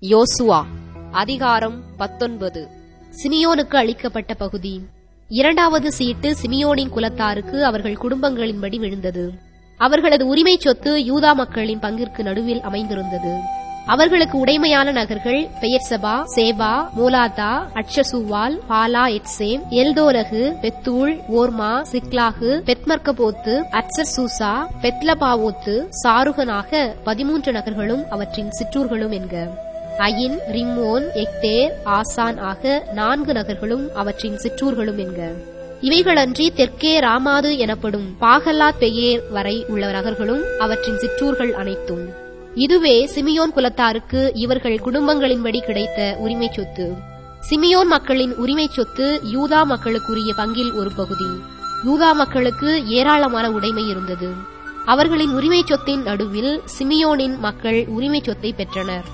யோசுவா அதிகாரம் பத்தொன்பது சிமியோனுக்கு அளிக்கப்பட்ட பகுதி இரண்டாவது சீட்டு சிமியோனின் குலத்தாருக்கு அவர்கள் குடும்பங்களின்படி விழுந்தது அவர்களது உரிமை சொத்து யூதா மக்களின் பங்கிற்கு நடுவில் அமைந்திருந்தது அவர்களுக்கு உடைமையான நகர்கள் பெயர்சபா சேபா மூலாதா அட்சசூவால் பாலா எட்சேம் எல்தோலகு பெத்தூள் ஓர்மா சிக்லாகு பெத்மர்கபோத்து அட்சர் சூசா பெத்லபாவோத்து சாருகனாக பதிமூன்று நகர்களும் அவற்றின் சிற்றூர்களும் என்க அயின் ரிம்மோன் எக்தேர் ஆசான் ஆக நான்கு நகர்களும் அவற்றின் சிற்றூர்களும் என்க இவைகளன்றி தெற்கே ராமாது எனப்படும் பாகல்லாத் பெயேர் வரை உள்ள நகர்களும் அவற்றின் சிற்றூர்கள் அனைத்தும் இதுவே சிமியோன் குலத்தாருக்கு இவர்கள் குடும்பங்களின்படி கிடைத்த உரிமை சொத்து சிமியோன் மக்களின் உரிமை சொத்து யூதா மக்களுக்குரிய பங்கில் ஒரு பகுதி யூதா மக்களுக்கு ஏராளமான உடைமை இருந்தது அவர்களின் உரிமை சொத்தின் நடுவில் சிமியோனின் மக்கள் உரிமை சொத்தை பெற்றனர்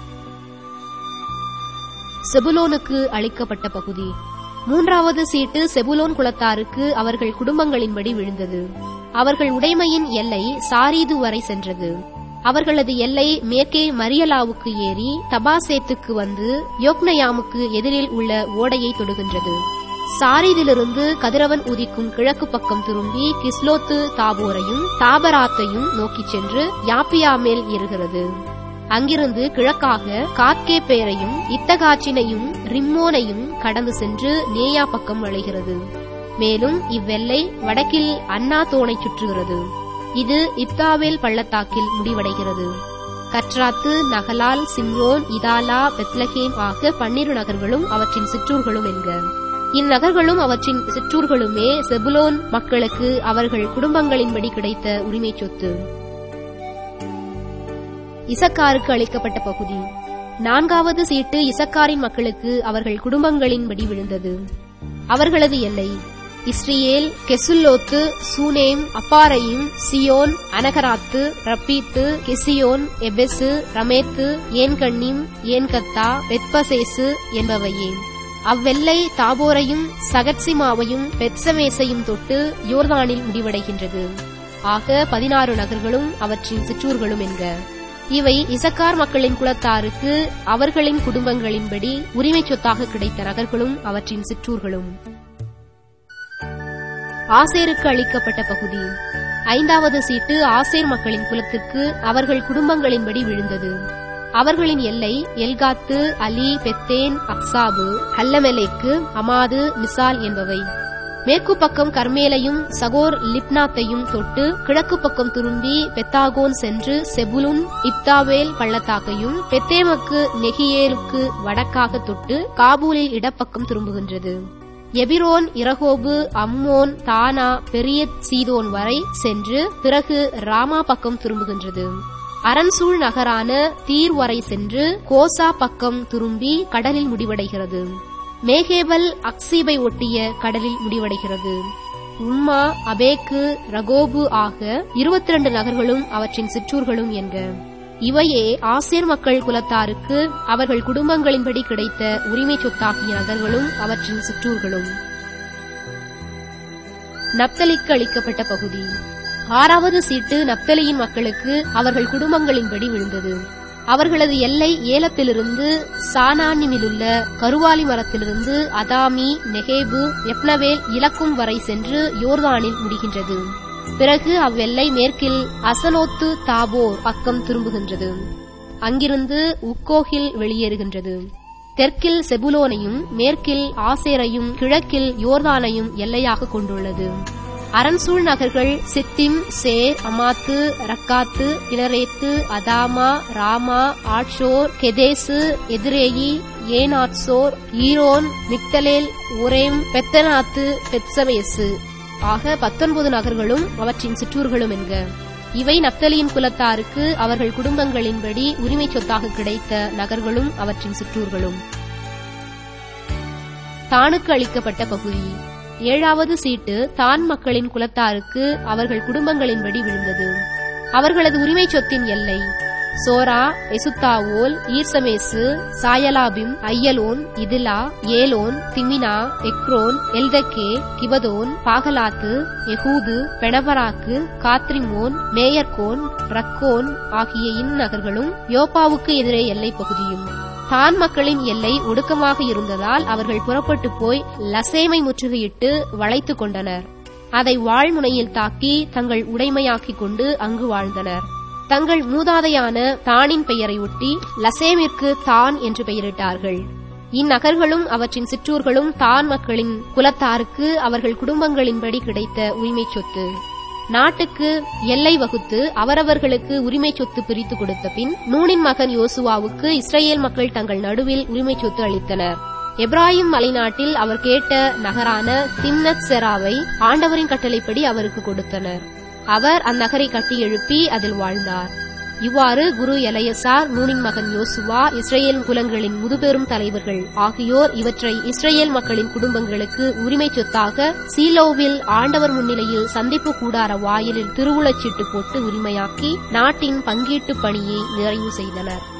செபுலோனுக்கு அளிக்கப்பட்ட பகுதி மூன்றாவது சீட்டு செபுலோன் குலத்தாருக்கு அவர்கள் குடும்பங்களின்படி விழுந்தது அவர்கள் உடைமையின் எல்லை சாரீது வரை சென்றது அவர்களது எல்லை மேற்கே மரியலாவுக்கு ஏறி தபாசேத்துக்கு வந்து யோக்னயாமுக்கு எதிரில் உள்ள ஓடையை தொடுகின்றது சாரீதிலிருந்து கதிரவன் உதிக்கும் கிழக்கு பக்கம் திரும்பி கிஸ்லோத்து தாபோரையும் தாபராத்தையும் நோக்கிச் சென்று யாப்பியா மேல் ஏறுகிறது அங்கிருந்து கிழக்காக காத்கே பேரையும் இத்தகாச்சினையும் ரிம்மோனையும் கடந்து சென்று நேயா பக்கம் வளைகிறது மேலும் இவ்வெல்லை வடக்கில் அண்ணா தோனை சுற்றுகிறது இது இப்தாவேல் பள்ளத்தாக்கில் முடிவடைகிறது கட்ராத்து நகலால் சிம்யோன் இதாலா பெத்லஹேம் ஆக பன்னிரு நகர்களும் அவற்றின் சிற்றூர்களும் என்க இந்நகர்களும் அவற்றின் சிற்றூர்களுமே செபுலோன் மக்களுக்கு அவர்கள் குடும்பங்களின்படி கிடைத்த உரிமை சொத்து இசக்காருக்கு அளிக்கப்பட்ட பகுதி நான்காவது சீட்டு இசக்காரின் மக்களுக்கு அவர்கள் குடும்பங்களின்படி விழுந்தது அவர்களது எல்லை இஸ்ரேல் கெசுல்லோத்து சூனேம் அப்பாரையும் சியோன் அனகராத்து ரப்பீத்து கெசியோன் எபெசு ரமேத்து ஏன்கண்ணிம் ஏன்கத்தா வெத்பசேசு என்பவையே அவ்வெல்லை தாபோரையும் சகட்சிமாவையும் பெட்சமேசையும் தொட்டு யோர்தானில் முடிவடைகின்றது ஆக பதினாறு நகர்களும் அவற்றின் சிற்றூர்களும் என்க இவை இசக்கார் மக்களின் குலத்தாருக்கு அவர்களின் குடும்பங்களின்படி உரிமை சொத்தாக கிடைத்த நகர்களும் அவற்றின் சிற்றூர்களும் ஆசேருக்கு அளிக்கப்பட்ட பகுதி ஐந்தாவது சீட்டு ஆசேர் மக்களின் குலத்திற்கு அவர்கள் குடும்பங்களின்படி விழுந்தது அவர்களின் எல்லை எல்காத்து அலி பெத்தேன் அக்சாபு ஹல்லமெலேக்கு அமாது மிசால் என்பவை மேற்கு பக்கம் கர்மேலையும் சகோர் லிப்னாத்தையும் தொட்டு கிழக்கு பக்கம் திரும்பி பெத்தாகோன் சென்று செபுலுன் இப்தாவேல் பள்ளத்தாக்கையும் பெத்தேமக்கு நெகியேலுக்கு வடக்காக தொட்டு காபூலில் இடப்பக்கம் திரும்புகின்றது எபிரோன் இரகோபு அம்மோன் தானா பெரிய சீதோன் வரை சென்று பிறகு ராமா பக்கம் திரும்புகின்றது அரண்சூழ் நகரான தீர் வரை சென்று கோசா பக்கம் திரும்பி கடலில் முடிவடைகிறது மேகேபல் அக்சீபை ஒட்டிய கடலில் முடிவடைகிறது உம்மா அபேக்கு ரகோபு ஆக இருபத்தி ரெண்டு நகர்களும் அவற்றின் சிற்றூர்களும் என்க இவையே ஆசிர் மக்கள் குலத்தாருக்கு அவர்கள் குடும்பங்களின்படி கிடைத்த உரிமை சொத்தாகிய நகர்களும் அவற்றின் சிற்றூர்களும் நப்தலிக்கு அளிக்கப்பட்ட பகுதி ஆறாவது சீட்டு நப்தலியின் மக்களுக்கு அவர்கள் குடும்பங்களின்படி விழுந்தது அவர்களது எல்லை ஏலத்திலிருந்து சானானிமிலுள்ள கருவாலி மரத்திலிருந்து அதாமி நெகேபு எப்னவேல் இலக்கும் வரை சென்று யோர்தானில் முடிகின்றது பிறகு அவ்வெல்லை மேற்கில் அசனோத்து தாபோர் பக்கம் திரும்புகின்றது அங்கிருந்து உக்கோகில் வெளியேறுகின்றது தெற்கில் செபுலோனையும் மேற்கில் ஆசேரையும் கிழக்கில் யோர்தானையும் எல்லையாக கொண்டுள்ளது அரண்சூழ் நகர்கள் சித்திம் சேர் அமாத்து ரக்காத்து கிளரேத்து அதாமா ராமா ஆட்சோர் கெதேசு எதிரேயி ஏனாட்சோர் ஈரோன் மிக்தலேல் ஒரேம் பெத்தனாத்து பெத்சவேசு ஆக பத்தொன்பது நகர்களும் அவற்றின் சிற்றூர்களும் என்க இவை நப்தலியின் குலத்தாருக்கு அவர்கள் குடும்பங்களின்படி உரிமை சொத்தாக கிடைத்த நகர்களும் அவற்றின் சிற்றூர்களும் தானுக்கு அளிக்கப்பட்ட பகுதி ஏழாவது சீட்டு தான் மக்களின் குலத்தாருக்கு அவர்கள் குடும்பங்களின்படி விழுந்தது அவர்களது உரிமை சொத்தின் எல்லை சோரா எசுத்தாவோல் ஈர்சமேசு சாயலாபிம் ஐயலோன் இதிலா ஏலோன் திமினா எக்ரோன் எல்தக்கே கிபதோன் பாகலாத்து எகூது பெணபராக்கு காத்ரிமோன் மேயர்கோன் ரக்கோன் ஆகிய இந்நகர்களும் யோப்பாவுக்கு எதிரே எல்லைப் பகுதியும் தான் மக்களின் எல்லை ஒடுக்கமாக இருந்ததால் அவர்கள் புறப்பட்டு போய் லசேமை முற்றுகையிட்டு வளைத்துக் கொண்டனர் அதை வாழ்முனையில் தாக்கி தங்கள் உடைமையாக்கிக் கொண்டு அங்கு வாழ்ந்தனர் தங்கள் மூதாதையான தானின் பெயரை ஒட்டி லசேமிற்கு தான் என்று பெயரிட்டார்கள் இந்நகர்களும் அவற்றின் சிற்றூர்களும் தான் மக்களின் குலத்தாருக்கு அவர்கள் குடும்பங்களின்படி கிடைத்த உரிமை சொத்து நாட்டுக்கு எல்லை வகுத்து அவரவர்களுக்கு உரிமை சொத்து பிரித்து கொடுத்த பின் நூனின் மகன் யோசுவாவுக்கு இஸ்ரேல் மக்கள் தங்கள் நடுவில் உரிமை சொத்து அளித்தனர் எப்ராஹிம் மலைநாட்டில் அவர் கேட்ட நகரான திம்னத் செராவை ஆண்டவரின் கட்டளைப்படி அவருக்கு கொடுத்தனர் அவர் அந்நகரை கட்டி எழுப்பி அதில் வாழ்ந்தார் இவ்வாறு குரு எலையசார் நூனின் மகன் யோசுவா இஸ்ரேல் குலங்களின் முதுபெரும் தலைவர்கள் ஆகியோர் இவற்றை இஸ்ரேல் மக்களின் குடும்பங்களுக்கு உரிமை சொத்தாக சீலோவில் ஆண்டவர் முன்னிலையில் சந்திப்பு கூடார வாயிலில் திருவுளச்சீட்டு போட்டு உரிமையாக்கி நாட்டின் பங்கீட்டு பணியை நிறைவு செய்தனர்